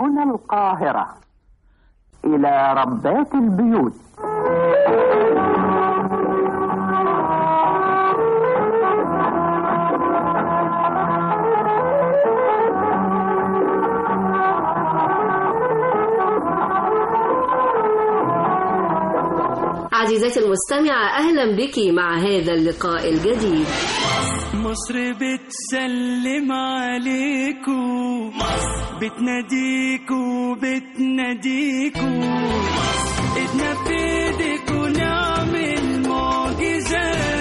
هنا القاهرة إلى ربات البيوت عزيزتي المستمعة أهلا بك مع هذا اللقاء الجديد مصر بتسلم عليكو مصر بتناديكو بتناديكو ايدنا في ايديكو نعمل معجزات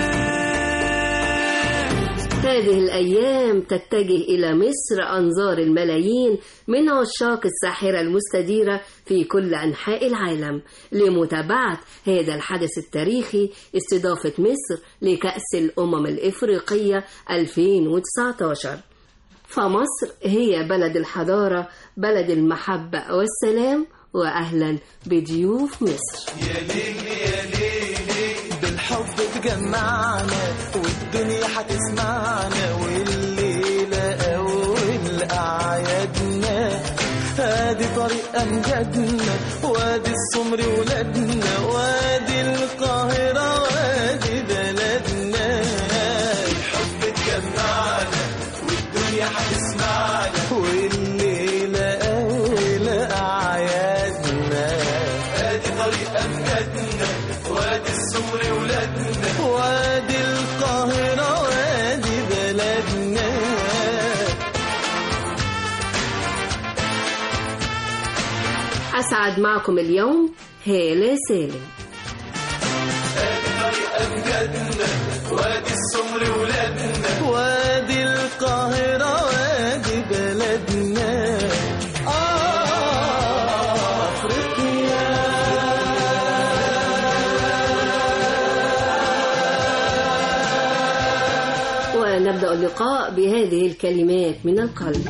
هذه الأيام تتجه إلى مصر أنظار الملايين من عشاق الساحرة المستديرة في كل أنحاء العالم لمتابعة هذا الحدث التاريخي استضافة مصر لكأس الأمم الإفريقية 2019 فمصر هي بلد الحضارة بلد المحبة والسلام وأهلا بضيوف مصر بالحب تجمعنا والدنيا هتسمعنا والليلة أول أعيادنا ادي طريق أمجادنا وادي السمر ولادنا وادي القاهرة وادي بلدنا الحب تجمعنا والدنيا هتسمعنا والليلة أول أعيادنا ادي طريق أمجادنا وادي السمر ولادنا وادي القاهرة وادي بلدنا أسعد معكم اليوم هالة سالم وادي السمر ولادنا وادي القاهرة وادي بلدنا آه أفريقيا ونبدأ اللقاء بهذه الكلمات من القلب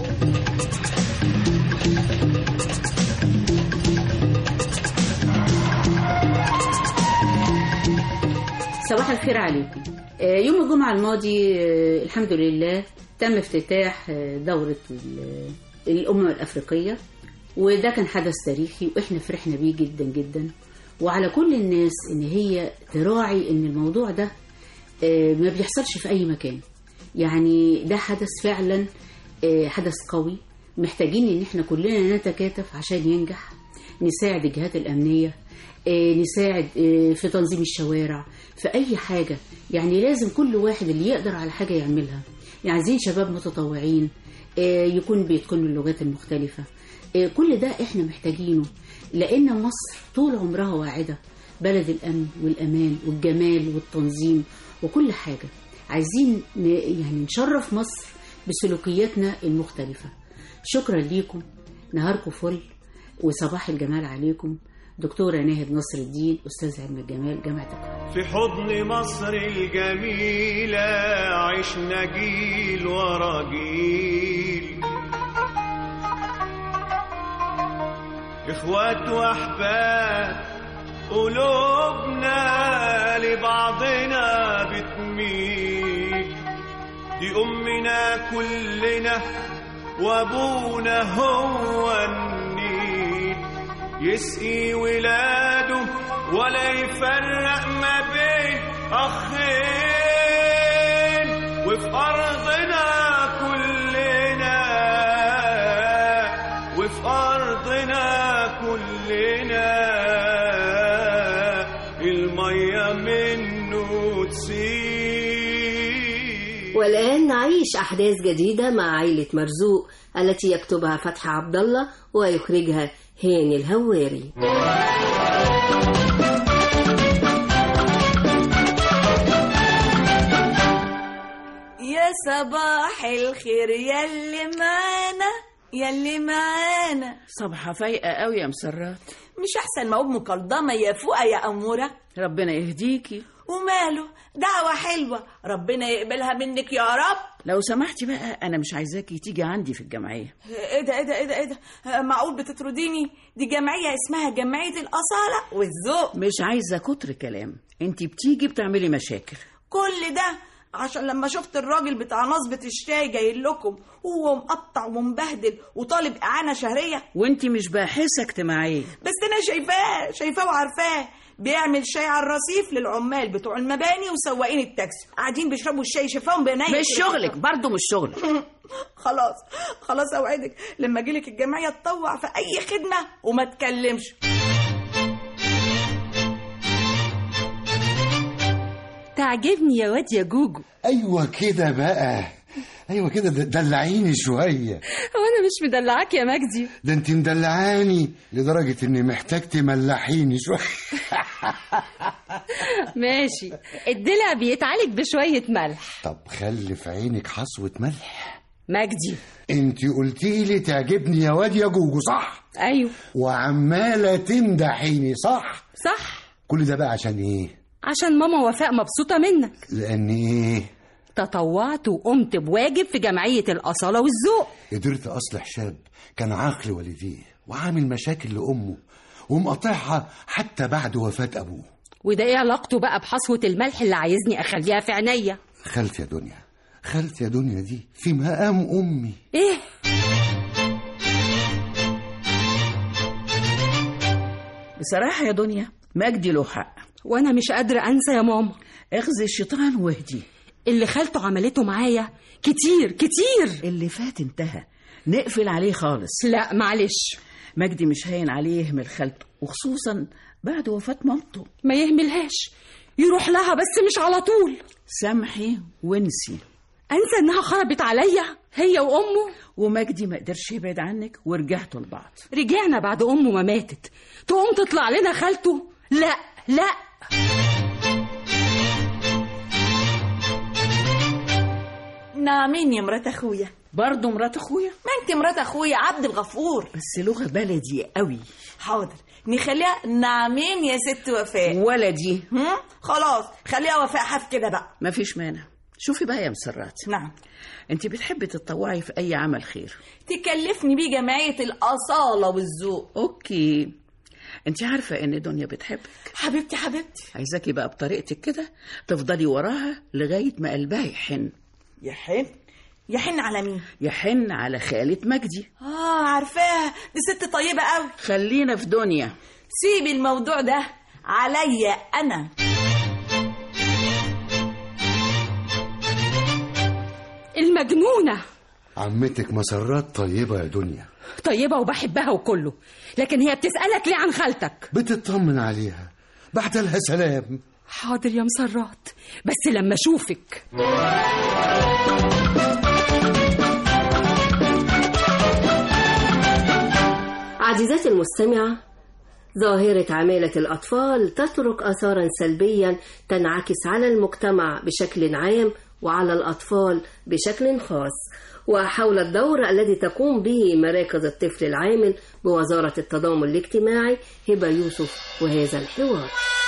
صباح الخير عليكم آه، يوم الجمعة الماضي آه، الحمد لله تم افتتاح آه، دورة ال- الأمم الأفريقية وده كان حدث تاريخي وإحنا فرحنا بيه جدا جدا وعلى كل الناس إن هي تراعي إن الموضوع ده آه، ما بيحصلش في أي مكان يعني ده حدث فعلا آه، حدث قوي محتاجين إن إحنا كلنا نتكاتف عشان ينجح نساعد الجهات الأمنية آه، نساعد آه، في تنظيم الشوارع في أي حاجة يعني لازم كل واحد اللي يقدر على حاجة يعملها يعني عايزين شباب متطوعين آه، يكون بيتقنوا اللغات المختلفة آه، كل ده احنا محتاجينه لأن مصر طول عمرها واعدة بلد الأمن والأمان والجمال والتنظيم وكل حاجة عايزين ن- يعني نشرف مصر بسلوكياتنا المختلفة شكرا ليكم نهاركم فل وصباح الجمال عليكم دكتورة ناهد نصر الدين أستاذ علم الجمال جامعة القاهرة في حضن مصر الجميلة عشنا جيل ورا جيل إخوات وأحباب قلوبنا لبعضنا بتميل دي أمنا كلنا وأبونا هو النيل يسقي ولاده ولا يفرق ما بين أخين وفي أرضنا كلنا وفي أرضنا كلنا المية منه تسيل والآن نعيش أحداث جديدة مع عائلة مرزوق التي يكتبها فتحي عبد الله ويخرجها هاني الهواري يا صباح الخير يلي معانا يلي معانا صبحة فايقة قوي يا مسرات مش احسن ما ام مكلضمه يا فوقه يا اموره ربنا يهديكي وماله دعوه حلوه ربنا يقبلها منك يا رب لو سمحتي بقى أنا مش عايزاكي تيجي عندي في الجمعية ايه ده ايه ده ايه ده ايه ده آه، معقول بتطرديني دي جمعيه اسمها جمعيه الاصاله والذوق مش عايزة كتر كلام انتي بتيجي بتعملي مشاكل كل ده عشان لما شفت الراجل بتاع نصبة الشاي جاي لكم وهو مقطع ومبهدل وطالب إعانة شهرية وانت مش باحثة اجتماعية بس أنا شايفاه شايفاه وعارفاه بيعمل شاي على الرصيف للعمال بتوع المباني وسواقين التاكسي قاعدين بيشربوا الشاي شايفاهم بنايم مش شغلك برضه مش شغلك خلاص خلاص اوعدك لما اجيلك الجمعيه تطوع في اي خدمه وما تكلمش تعجبني يا واد يا جوجو ايوه كده بقى ايوه كده د- دلعيني شويه هو انا مش مدلعاك يا مجدي ده انت مدلعاني لدرجه اني محتاج تملحيني شويه ماشي الدلع بيتعالج بشوية ملح طب خلي في عينك حصوه ملح مجدي انت قلتي لي تعجبني يا واد يا جوجو صح ايوه وعماله تمدحيني صح صح كل ده بقى عشان ايه عشان ماما وفاء مبسوطة منك لان ايه تطوعت وقمت بواجب في جمعية الأصالة والذوق قدرت اصلح شاب كان عاقل والديه وعامل مشاكل لامه ومقاطعها حتى بعد وفاه ابوه وده ايه علاقته بقى بحصوة الملح اللي عايزني اخليها في عينيا خالتي يا دنيا خالتي يا دنيا دي في مقام امي ايه بصراحة يا دنيا مجدي له حق وانا مش قادرة انسى يا ماما اخذي الشيطان واهدي اللي خالته عملته معايا كتير كتير اللي فات انتهى نقفل عليه خالص لا معلش مجدي مش هين عليه يهمل خالته وخصوصا بعد وفاة مامته ما يهملهاش يروح لها بس مش على طول سامحي وانسي انسى انها خربت عليا هي وامه ومجدي ما قدرش يبعد عنك ورجعتوا لبعض رجعنا بعد امه ما ماتت تقوم تطلع لنا خالته لا لا نعمين يا مرات اخويا برضه مرات اخويا ما انت مرات اخويا عبد الغفور بس لغة بلدي قوي حاضر نخليها نعمين يا ست وفاء ولدي هم؟ خلاص خليها وفاء حف كده بقى ما فيش مانع شوفي بقى يا مسرات نعم انت بتحبي تتطوعي في اي عمل خير تكلفني بيه جمعية الأصالة والذوق اوكي انت عارفة ان دنيا بتحبك حبيبتي حبيبتي عايزاكي بقى بطريقتك كده تفضلي وراها لغاية ما قلبها يحن يحن يحن على مين يحن على خالة مجدي اه عارفاها دي ست طيبة قوي خلينا في دنيا سيبي الموضوع ده عليا انا المجنونة عمتك مسرات طيبة يا دنيا طيبة وبحبها وكله لكن هي بتسألك ليه عن خالتك بتطمن عليها بعت لها سلام حاضر يا مسرات بس لما اشوفك عزيزاتي المستمعة ظاهرة عمالة الأطفال تترك أثرا سلبيا تنعكس على المجتمع بشكل عام وعلى الأطفال بشكل خاص وحول الدور الذي تقوم به مراكز الطفل العامل بوزارة التضامن الاجتماعي هبة يوسف وهذا الحوار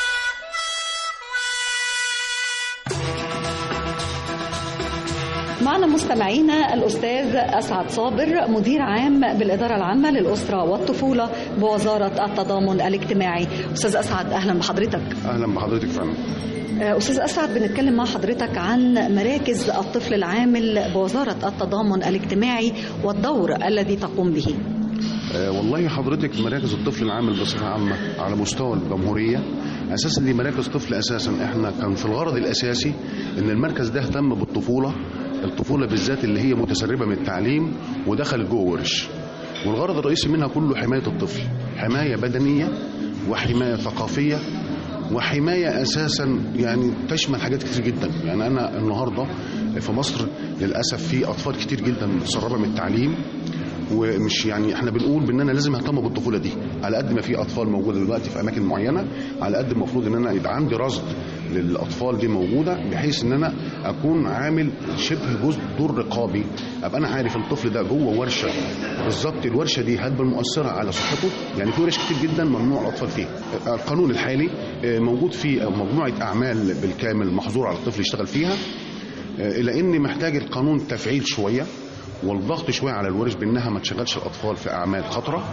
معنا مستمعينا الأستاذ أسعد صابر مدير عام بالإدارة العامة للأسرة والطفولة بوزارة التضامن الاجتماعي أستاذ أسعد أهلا بحضرتك اهلا بحضرتك فندم أستاذ أسعد بنتكلم مع حضرتك عن مراكز الطفل العامل بوزارة التضامن الاجتماعي والدور الذي تقوم به آه والله حضرتك مراكز الطفل العامل بصفه عامه على مستوى الجمهوريه اساسا دي مراكز طفل اساسا احنا كان في الغرض الاساسي ان المركز ده اهتم بالطفوله الطفوله بالذات اللي هي متسربه من التعليم ودخلت جوه ورش والغرض الرئيسي منها كله حمايه الطفل حمايه بدنيه وحمايه ثقافيه وحمايه اساسا يعني تشمل حاجات كتير جدا يعني انا النهارده في مصر للاسف في اطفال كتير جدا متسربه من التعليم ومش يعني احنا بنقول بان انا لازم اهتم بالطفوله دي على قد ما في اطفال موجوده دلوقتي في اماكن معينه على قد المفروض ان انا يبقى عندي رصد للاطفال دي موجوده بحيث ان انا اكون عامل شبه جزء دور رقابي ابقى انا عارف الطفل ده جوه ورشه بالظبط الورشه دي هتبقى مؤثره على صحته يعني في ورش كتير جدا ممنوع الاطفال فيها القانون الحالي موجود فيه مجموعه اعمال بالكامل محظور على الطفل يشتغل فيها الا ان محتاج القانون تفعيل شويه والضغط شويه على الورش بانها ما تشغلش الاطفال في اعمال خطره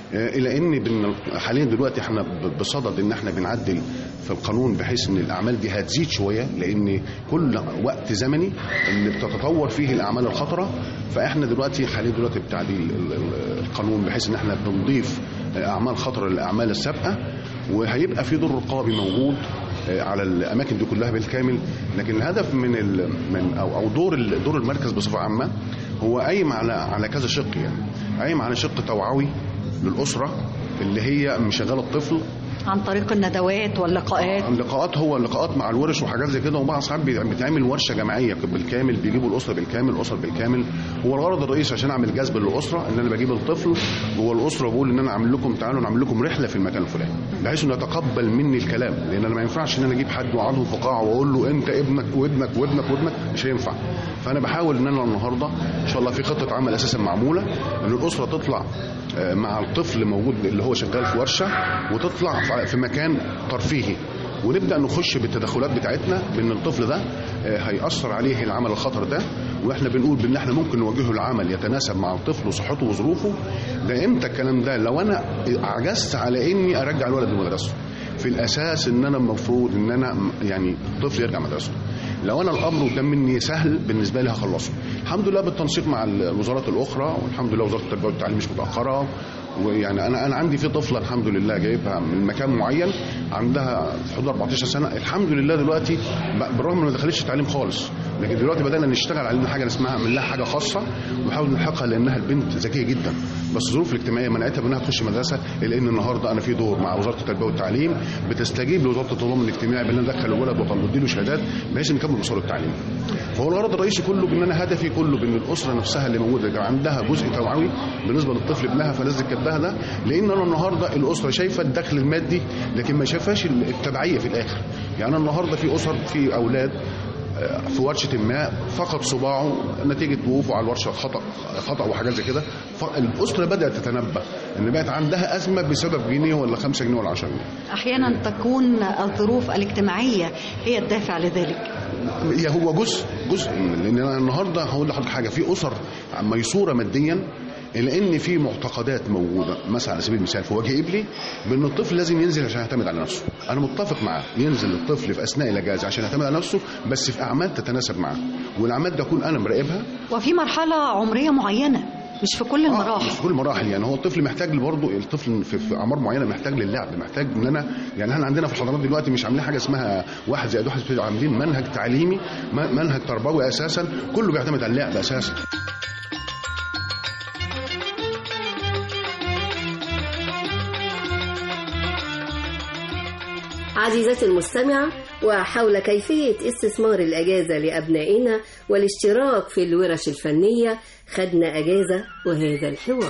آه، الى ان بن- حاليا دلوقتي احنا ب- بصدد ان احنا بنعدل في القانون بحيث ان الاعمال دي هتزيد شويه لان كل وقت زمني اللي بتتطور فيه الاعمال الخطره فاحنا دلوقتي حاليا دلوقتي بتعديل ال- ال- القانون بحيث ان احنا بنضيف اعمال خطره للاعمال السابقه وهيبقى في دور رقابي موجود آه، على الاماكن دي كلها بالكامل لكن الهدف من ال من او او دور ال- دور المركز بصفه عامه هو قايم على على كذا شق يعني قايم على شق توعوي للاسره اللي هي مشغله الطفل عن طريق الندوات واللقاءات اللقاءات هو اللقاءات مع الورش وحاجات زي كده وبعض ساعات بي- بتعمل ورشه جماعيه بالكامل بيجيبوا الاسره بالكامل الاسر بالكامل هو الغرض الرئيسي عشان اعمل جذب للاسره ان انا بجيب الطفل جوه الاسره بقول ان انا اعمل لكم تعالوا نعمل لكم رحله في المكان الفلاني بحيث انه يتقبل مني الكلام لان انا ما ينفعش ان انا اجيب حد واقعده في قاعه واقول له انت ابنك وابنك وابنك وابنك مش هينفع فانا بحاول ان انا النهارده ان شاء الله في خطه عمل اساسا معموله ان الاسره تطلع آه، مع الطفل موجود اللي هو شغال في ورشه وتطلع في- في مكان ترفيهي ونبدا نخش بالتدخلات بتاعتنا بان الطفل ده آه، هيأثر عليه العمل الخطر ده واحنا بنقول بان احنا ممكن نوجهه العمل يتناسب مع الطفل وصحته وظروفه ده امتى الكلام ده لو انا عجزت على اني ارجع الولد لمدرسته في الاساس ان انا المفروض ان انا م- يعني الطفل يرجع مدرسته لو انا الامر قدام مني سهل بالنسبه لي هخلصه الحمد لله بالتنسيق مع الوزارات الاخرى والحمد لله وزاره التربيه والتعليم مش متاخره ويعني انا انا عندي في طفله الحمد لله جايبها من مكان معين عندها في حدود 14 سنه الحمد لله دلوقتي ب- بالرغم ان ما دخلتش تعليم خالص لكن دلوقتي بدانا نشتغل على حاجه اسمها اعمل لها حاجه خاصه ونحاول نلحقها لانها البنت ذكيه جدا بس الظروف الاجتماعيه منعتها من انها تخش مدرسه لان النهارده انا في دور مع وزاره التربيه والتعليم بتستجيب لوزاره التضامن الاجتماعي بان انا ادخل الولد واديله شهادات بحيث انه يكمل مساره التعليم فهو الغرض الرئيسي كله بان انا هدفي كله بان الاسره نفسها اللي موجوده يبقى عندها جزء توعوي بالنسبه للطفل ابنها فلازم كتبها ده لان انا النهارده الاسره شايفه الدخل المادي لكن ما شايفاش التبعيه في الاخر يعني أنا النهارده في اسر في اولاد آه، في ورشه ما فقد صباعه نتيجه وقوفه على الورشه خطا خطا وحاجات زي كده فالاسره بدات تتنبه ان بقت عندها ازمه بسبب جنيه ولا 5 جنيه ولا 10 جنيه أحيانا تكون الظروف الاجتماعية هي الدافع لذلك هي هو جزء جزء من- لان انا النهارده هقول لحضرتك حاجه في اسر ميسوره ماديا الا ان في معتقدات موجوده مثلا على سبيل المثال في وجه ابلي بان الطفل لازم ينزل عشان يعتمد على نفسه انا متفق معاه ينزل الطفل في اثناء الاجازه عشان يعتمد على نفسه بس في اعمال تتناسب معاه والاعمال دي اكون انا مراقبها وفي مرحلة عمرية معينة مش في كل المراحل مش في كل المراحل يعني هو الطفل محتاج برضه الطفل في, في اعمار معينه محتاج للعب محتاج ان انا يعني احنا عندنا في الحضانات دلوقتي مش عاملين حاجه اسمها واحد زائد واحد زائد عاملين منهج تعليمي م- منهج تربوي اساسا كله بيعتمد على اللعب اساسا عزيزتي المستمعة وحول كيفية استثمار الأجازة لأبنائنا والاشتراك في الورش الفنية خدنا أجازة وهذا الحوار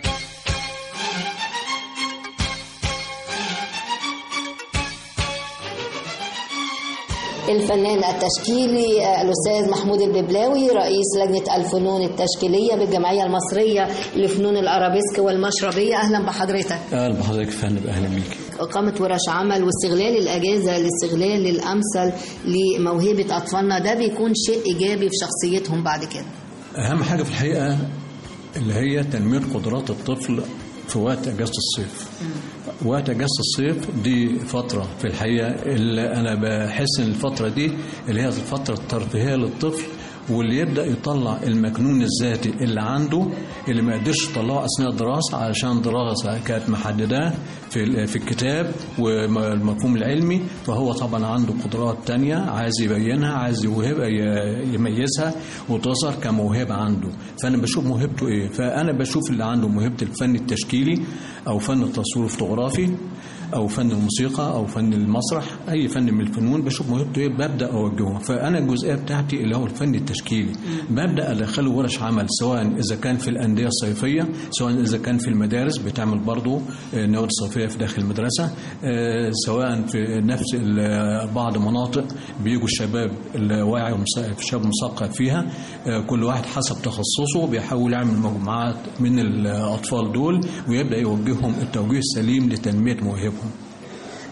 الفنان التشكيلي آه، الأستاذ محمود الببلاوي رئيس لجنة الفنون التشكيلية بالجمعية المصرية لفنون الأرابيسك والمشربية أهلا بحضرتك اهلا بحضرتك يا فندم اهلا بيك إقامة ورش عمل واستغلال الأجازة لاستغلال الأمثل لموهبة أطفالنا ده بيكون شيء إيجابي في شخصيتهم بعد كده اهم حاجه في الحقيقه اللي هي تنميه قدرات الطفل في وقت اجازه الصيف وقت اجازه الصيف دي فتره في الحقيقه اللي انا بحس ان الفتره دي اللي هي الفتره الترفيهيه للطفل واللي يبدا يطلع المكنون الذاتي اللي عنده اللي ما قدرش يطلعه اثناء الدراسه علشان الدراسه كانت محدده في في الكتاب والمفهوم العلمي فهو طبعا عنده قدرات تانية عايز يبينها عايز يوهبها ي- يميزها وتظهر كموهبه عنده فانا بشوف موهبته ايه فانا بشوف اللي عنده موهبه الفن التشكيلي او فن التصوير الفوتوغرافي او فن الموسيقى او فن المسرح اي فن من الفنون بشوف موهبته ايه ببدا اوجهه فانا الجزئيه بتاعتي اللي هو الفن التشكيلي ببدا ادخله ورش عمل سواء اذا كان في الانديه الصيفيه سواء اذا كان في المدارس بتعمل برضه آه، نوادي صيفيه في داخل المدرسه آه، سواء في نفس ال- بعض مناطق بيجوا الشباب الواعي ومس- الشاب مثقف فيها آه، كل واحد حسب تخصصه بيحاول يعمل مجموعات من الاطفال دول ويبدا يوجههم التوجيه السليم لتنميه مواهبهم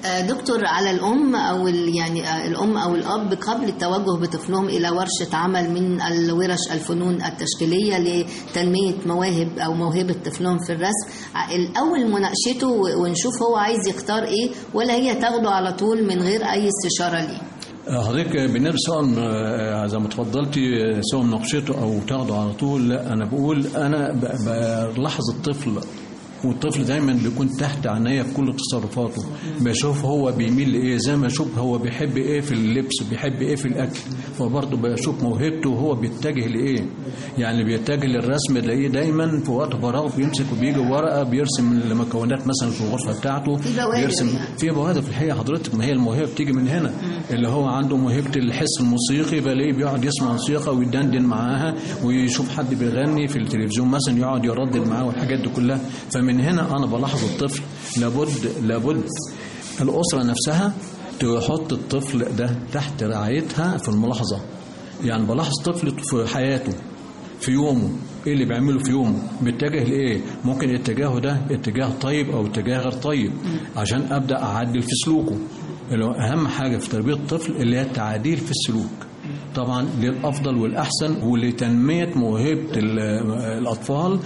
آه، دكتور على الأم أو ال- يعني آه، الأم أو الأب قبل التوجه بطفلهم إلى ورشة عمل من الورش الفنون التشكيلية لتنمية مواهب أو موهبة طفلهم في الرسم ع- الأول مناقشته و- ونشوف هو عايز يختار إيه ولا هي تاخده على طول من غير أي استشارة ليه حضرتك بالنسبه سواء آه، زي ما اتفضلتي آه، سواء مناقشته او تاخده على طول لا انا بقول انا ب- بلاحظ الطفل والطفل دايما بيكون تحت عناية في كل تصرفاته بشوف هو بيميل لايه زي ما اشوف هو بيحب ايه في اللبس بيحب ايه في الاكل فبرضه بشوف موهبته وهو بيتجه لايه يعني بيتجه للرسم تلاقيه دايما في وقت فراغ بيمسك وبيجي ورقه بيرسم المكونات مثلا في الغرفه بتاعته في بوادر بيرسم يعني. في بوادر في الحقيقه حضرتك ما هي الموهبه بتيجي من هنا اللي هو عنده موهبه الحس الموسيقي بلاقيه بيقعد يسمع موسيقى ويدندن معاها ويشوف حد بيغني في التلفزيون مثلا يقعد يردد معاه والحاجات دي كلها فمن هنا انا بلاحظ الطفل لابد لابد الاسره نفسها تحط الطفل ده تحت رعايتها في الملاحظه يعني بلاحظ طفل في حياته في يومه ايه اللي بيعمله في يومه بيتجه لايه ممكن اتجاهه ده اتجاه طيب او اتجاه غير طيب عشان ابدا اعدل في سلوكه اللي هو اهم حاجه في تربيه الطفل اللي هي التعديل في السلوك طبعا للافضل والاحسن ولتنميه موهبه ال- الاطفال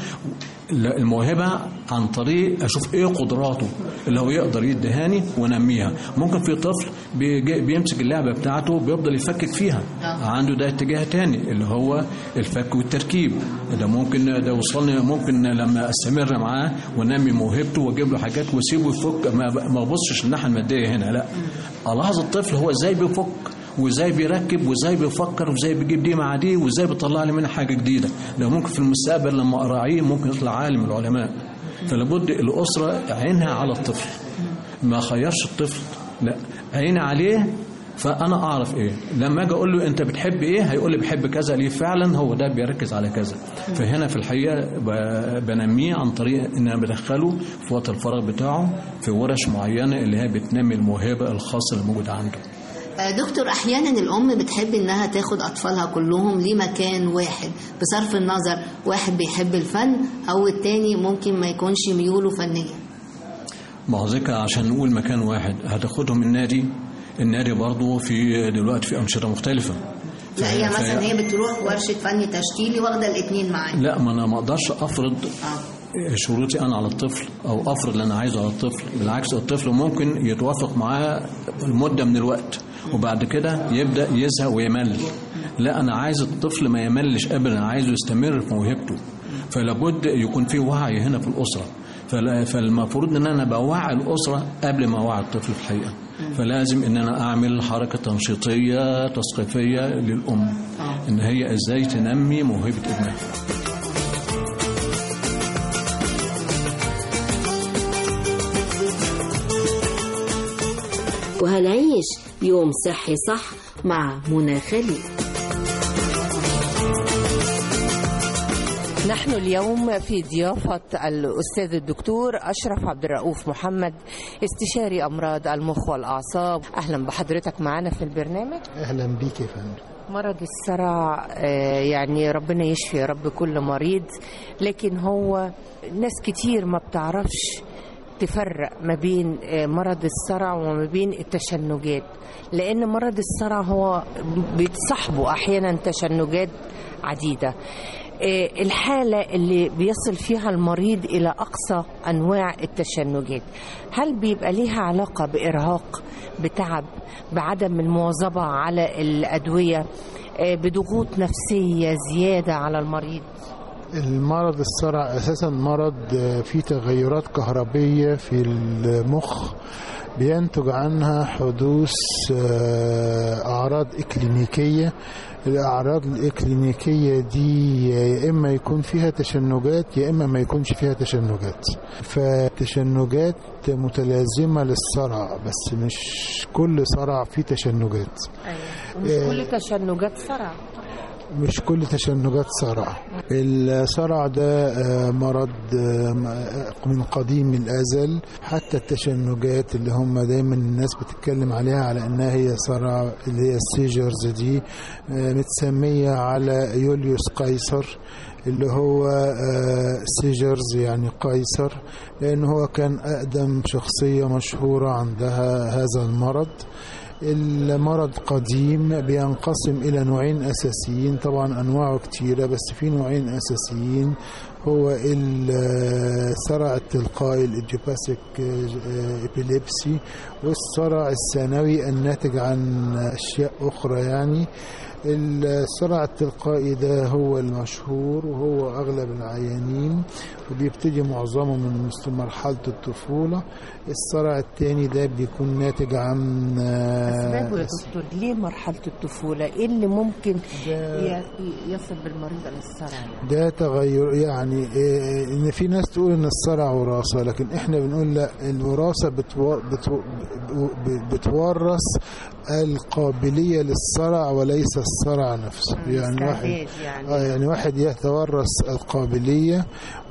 الموهبه عن طريق اشوف ايه قدراته اللي هو يقدر يدهاني ونميها ممكن في طفل بيجي- بيمسك اللعبه بتاعته بيفضل يفكك فيها عنده ده اتجاه تاني اللي هو الفك والتركيب ده ممكن ده وصلني ممكن لما استمر معاه ونمي موهبته واجيب له حاجات واسيبه يفك ما ما ابصش الناحيه الماديه هنا لا الاحظ الطفل هو ازاي بيفك وازاي بيركب وازاي بيفكر وازاي بيجيب دي مع دي وازاي بيطلع لي منها حاجه جديده ده ممكن في المستقبل لما اراعيه ممكن يطلع عالم من العلماء فلابد الاسره عينها على الطفل ما خيرش الطفل لا عيني عليه فانا اعرف ايه لما اجي اقول له انت بتحب ايه هيقول لي بحب كذا ليه فعلا هو ده بيركز على كذا فهنا في الحقيقه ب- بنميه عن طريق ان انا بدخله في وقت الفراغ بتاعه في ورش معينه اللي هي بتنمي الموهبه الخاصه اللي موجوده عنده آه، دكتور احيانا الام بتحب انها تاخد اطفالها كلهم لمكان واحد بصرف النظر واحد بيحب الفن او التاني ممكن ما يكونش ميوله فنيه ما هو ذكر عشان نقول مكان واحد هتاخدهم النادي النادي برضه في دلوقتي في انشطه مختلفه لا هي ف- مثلا هي بتروح ورشه فن تشكيلي واخده الاثنين معاها لا ما انا ما اقدرش افرض شروطي انا على الطفل او افرض اللي انا عايزه على الطفل بالعكس الطفل ممكن يتوافق معاه مده من الوقت وبعد كده يبدا يزهق ويمل لا انا عايز الطفل ما يملش ابدا انا عايزه يستمر في موهبته فلابد يكون في وعي هنا في الاسره فلا- فالمفروض ان انا بوعي الاسره قبل ما اوعي الطفل في الحقيقه فلازم ان انا اعمل حركه تنشيطيه تثقيفيه للام ان هي ازاي تنمي موهبه ابنها وهنعيش يوم صحي صح مع منى خليل نحن اليوم في ضيافة الأستاذ الدكتور أشرف عبد الرؤوف محمد استشاري أمراض المخ والأعصاب أهلا بحضرتك معنا في البرنامج اهلا بيك يا فندم مرض الصرع آه، يعني ربنا يشفي يا رب كل مريض لكن هو ناس كتير ما بتعرفش تفرق ما بين آه، مرض الصرع وما بين التشنجات لأن مرض الصرع هو بيتصاحبه أحيانا تشنجات عديدة آه، الحالة اللي بيصل فيها المريض إلى أقصى أنواع التشنجات هل بيبقى ليها علاقة بإرهاق بتعب بعدم المواظبة على الأدوية آه، بضغوط نفسية زيادة على المريض المرض الصرع اساسا مرض آه، فيه تغيرات كهربيه في المخ بينتج عنها حدوث آه، اعراض اكلينيكيه الاعراض الاكلينيكيه دي يا اما يكون فيها تشنجات يا اما ما يكونش فيها تشنجات فالتشنجات متلازمه للصرع بس مش كل صرع فيه تشنجات مش آه، كل تشنجات صرع مش كل تشنجات صرع الصرع ده آه، مرض آه، من قديم الأزل حتى التشنجات اللي هم دايما الناس بتتكلم عليها على انها هي صرع اللي هي السيجرز دي آه، متسمية على يوليوس قيصر اللي هو آه، سيجرز يعني قيصر لأن هو كان أقدم شخصية مشهورة عندها هذا المرض المرض قديم بينقسم إلى نوعين أساسيين طبعا أنواعه كتيرة بس في نوعين أساسيين هو الصرع التلقائي الإديوباثيك إبيليبسي والصرع الثانوي الناتج عن أشياء أخرى يعني الصرع التلقائي ده هو المشهور وهو أغلب العيانين وبيبتدي معظمه من مست- مرحلة الطفولة الصرع التاني ده بيكون ناتج عن أسبابه يا آه، دكتور ليه مرحلة الطفولة إيه اللي ممكن ي- يصل بالمريض للصرع يعني؟ ده تغير يعني إيه، ان في ناس تقول ان الصرع وراثه لكن احنا بنقول لا الوراثه بتو... بتو... ب- بتورث القابليه للصرع وليس الصرع نفسه يعني واحد استعداد يعني. اه يعني واحد يتورث القابليه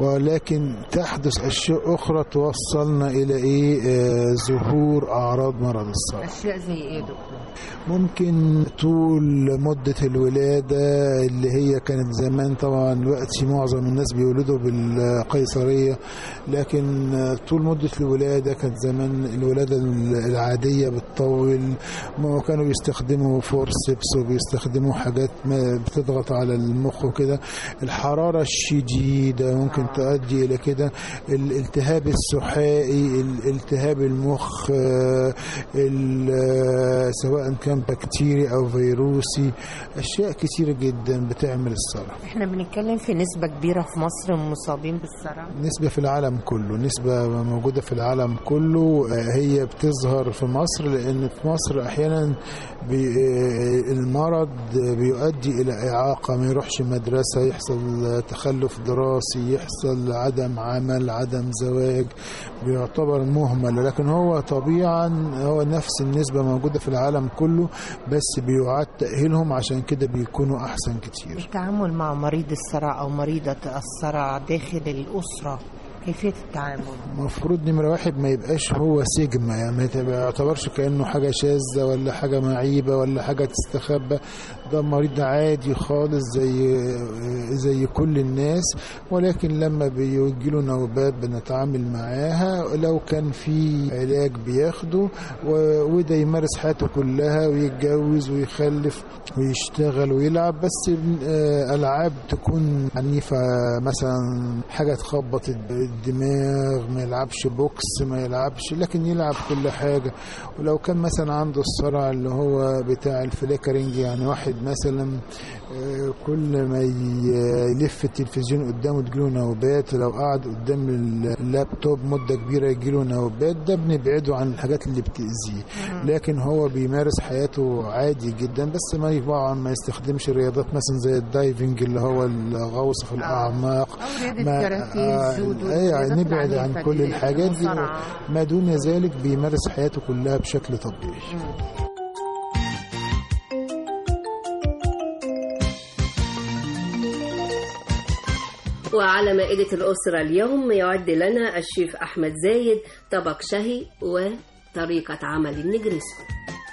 ولكن تحدث اشياء اخرى توصلنا الى ايه آه ظهور اعراض مرض الصرع أشياء زي إيه يا دكتور؟ ممكن طول مدة الولادة اللي هي كانت زمان طبعا دلوقتي معظم الناس بيولدوا بالقيصرية لكن طول مدة الولادة كانت زمان الولادة العادية بتطول ما كانوا بيستخدموا فورسبس وبيستخدموا حاجات ما بتضغط على المخ وكده الحرارة الشديدة ممكن تؤدي إلى كده الالتهاب السحائي الالتهاب المخ آه، ال- آه، سواء كان بكتيري أو فيروسي أشياء كتيرة جدا بتعمل الصرع إحنا بنتكلم في نسبة كبيرة في مصر مصابين بالصرع نسبة في العالم كله نسبة موجودة في العالم كله آه، هي بتظهر في مصر لأن في مصر أحيانا بي آه، المرض بيؤدي إلى إعاقة ما يروحش مدرسة يحصل تخلف دراسي يحصل عدم عمل عدم زواج بيعتبر مهمل لكن هو طبيعا هو نفس النسبة موجودة في العالم كله بس بيعاد تأهيلهم عشان كده بيكونوا أحسن كتير التعامل مع مريض الصرع أو مريضة الصرع داخل الأسرة كيفية التعامل المفروض نمرة واحد ما يبقاش هو سجمة يعني ما يتبقى- يعتبرش كأنه حاجة شاذة ولا حاجة معيبة ولا حاجة تستخبى ده مريض عادي خالص زي زي كل الناس ولكن لما بيجيله نوبات بنتعامل معاها لو كان في علاج بياخده و- وده يمارس حياته كلها ويتجوز ويخلف ويشتغل ويلعب بس آه، ألعاب تكون عنيفة مثلا حاجة تخبط الدماغ ما يلعبش بوكس ما يلعبش لكن يلعب كل حاجة ولو كان مثلا عنده الصرع اللي هو بتاع الفليكرنج يعني واحد مثلا آه، كل ما ي- يلف التلفزيون قدامه تجيله نوبات لو قعد قدام اللابتوب مدة كبيرة يجيله نوبات ده بنبعده عن الحاجات اللي بتأذيه لكن هو بيمارس حياته عادي جدا بس ما طبعا ما يستخدمش رياضات مثلا زي الدايفنج اللي هو الغوص في الأعماق رياضة ما- كاراتيه، آه، جودو، أيوة، الرياضات نبعد العنيفة عن كل دي، الحاجات دي المصارعة. ما دون ذلك بيمارس حياته كلها بشكل طبيعي وعلى مائدة الأسرة اليوم يعد لنا الشيف أحمد زايد طبق شهي وطريقة عمل النجرسكو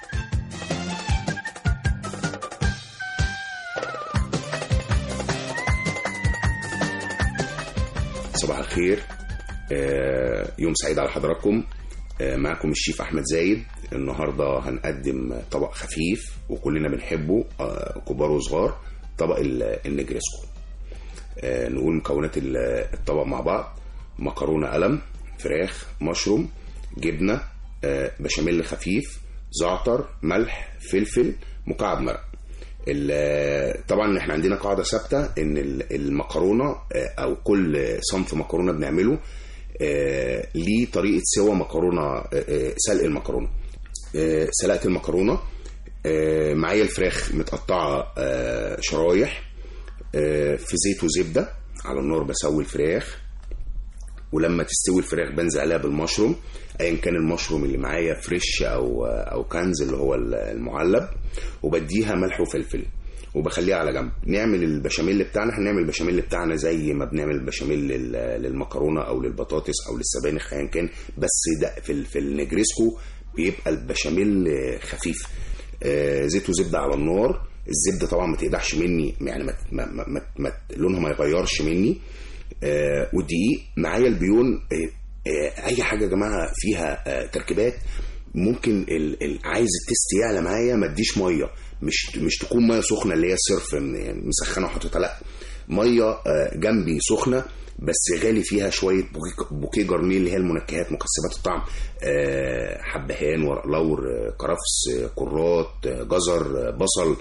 صباح الخير آه، يوم سعيد على حضراتكم آه، معكم الشيف احمد زايد النهارده هنقدم طبق خفيف وكلنا بنحبه آه، كبار وصغار طبق ال- النجرسكو آه، نقول مكونات ال- الطبق مع بعض مكرونه قلم فراخ مشروم جبنه آه، بشاميل خفيف زعتر ملح فلفل مكعب مرق ال- طبعا احنا عندنا قاعده ثابته ان ال- المكرونه آه، او كل صنف مكرونه بنعمله آه، ليه طريقه سوى مكرونه آه، آه، سلق المكرونه آه، سلقت المكرونه آه، معايا الفراخ متقطعه آه، شرايح آه، في زيت وزبده على النار بسوي الفراخ ولما تستوي الفراخ بنزل عليها بالمشروم ايا كان المشروم اللي معايا فريش او او كنز اللي هو المعلب وبديها ملح وفلفل وبخليها على جنب نعمل البشاميل بتاعنا هنعمل البشاميل بتاعنا زي ما بنعمل البشاميل لل- للمكرونه او للبطاطس او للسبانخ ايا كان بس ده في ال- في النجريسكو بيبقى البشاميل خفيف آه، زيت وزبده على النار الزبده طبعا ما تقدحش مني يعني ما ما ما ما ما لونها ما يغيرش مني آه والدقيق معايا البيون آه آه اي حاجه يا جماعه فيها آه تركيبات ممكن ال ال عايز التست يعلى معايا ما اديش ميه مش مش تكون ميه سخنه اللي هي صرف م- مسخنه وحاططها لا ميه آه، جنبي سخنه بس غالي فيها شويه بوكيه- بوكيه جرنيه اللي هي المنكهات مكسبات الطعم آه، حبهان ورق لور آه، كرفس آه، كرات آه، جزر آه، بصل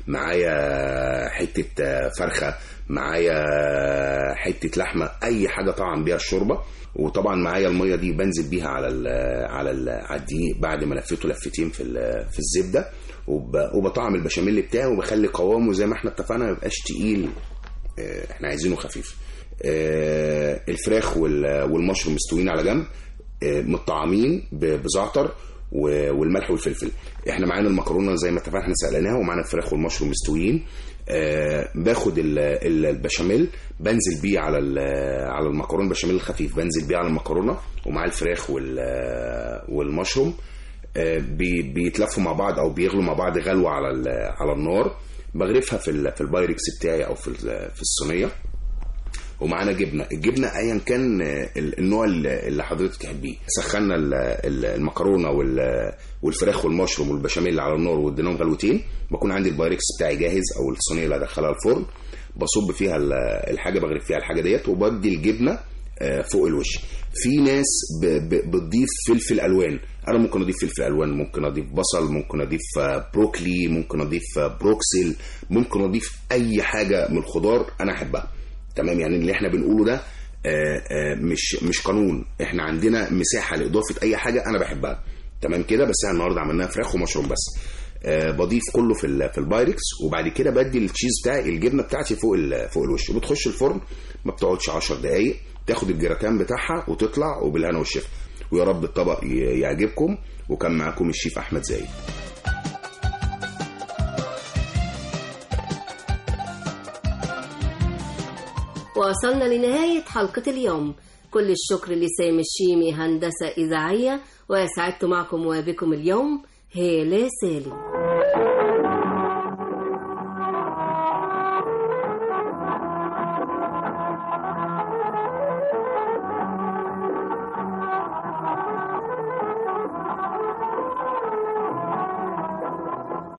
معايا حته آه، فرخه معايا حته لحمه اي حاجه طعم بيها الشوربه وطبعا معايا الميه دي بنزل بيها على ال على ال على الدقيق بعد ما لفيته لفتين في ال- في الزبده وب- وبطعم البشاميل بتاعي وبخلي قوامه زي ما احنا اتفقنا ما يبقاش تقيل آه، احنا عايزينه خفيف آه، الفراخ وال- والمشروم مستويين على جنب آه، متطعمين ب- بزعتر و- والملح والفلفل احنا معانا المكرونه زي ما اتفقنا احنا سالناها ومعانا الفراخ والمشروم مستويين آه باخد ال- ال- البشاميل بنزل بيه على ال- على المكرونه البشاميل الخفيف بنزل بيه على المكرونه ومع الفراخ وال- والمشروم آه، بي- بيتلفوا مع بعض او بيغلوا مع بعض غلوه على ال- على النار بغرفها في ال- في البايركس بتاعي او في ال- في الصينيه ومعانا جبنه الجبنه ايا كان آه، ال- النوع اللي اللي حضرتك تحبيه سخنا ال- ال- المكرونه وال- والفراخ والمشروم والبشاميل على النار واديناهم غلوتين بكون عندي البايركس بتاعي جاهز او الصينيه اللي هدخلها الفرن بصب فيها ال- الحاجه بغرف فيها الحاجه ديت وبدي الجبنه آه، فوق الوش في ناس ب- ب- بتضيف فلفل الوان انا ممكن اضيف فلفل الوان ممكن اضيف بصل ممكن اضيف آه، بروكلي ممكن اضيف آه، بروكسل ممكن اضيف اي حاجه من الخضار انا احبها تمام يعني اللي احنا بنقوله ده آه، آه، مش مش قانون احنا عندنا مساحه لاضافه اي حاجه انا بحبها تمام كده بس احنا النهارده عملناها فراخ ومشروم بس آه، بضيف كله في ال- في البايركس وبعد كده بدي التشيز بتاعي الجبنه بتاعتي فوق ال- فوق الوش وبتخش الفرن ما بتقعدش 10 دقائق تاخد الجراتان بتاعها وتطلع وبالهنا والشفا ويا رب الطبق ي- يعجبكم وكان معاكم الشيف احمد زايد وصلنا لنهاية حلقة اليوم كل الشكر لسامي الشيمي هندسة إذاعية وسعدت معكم وبكم اليوم هالة سالم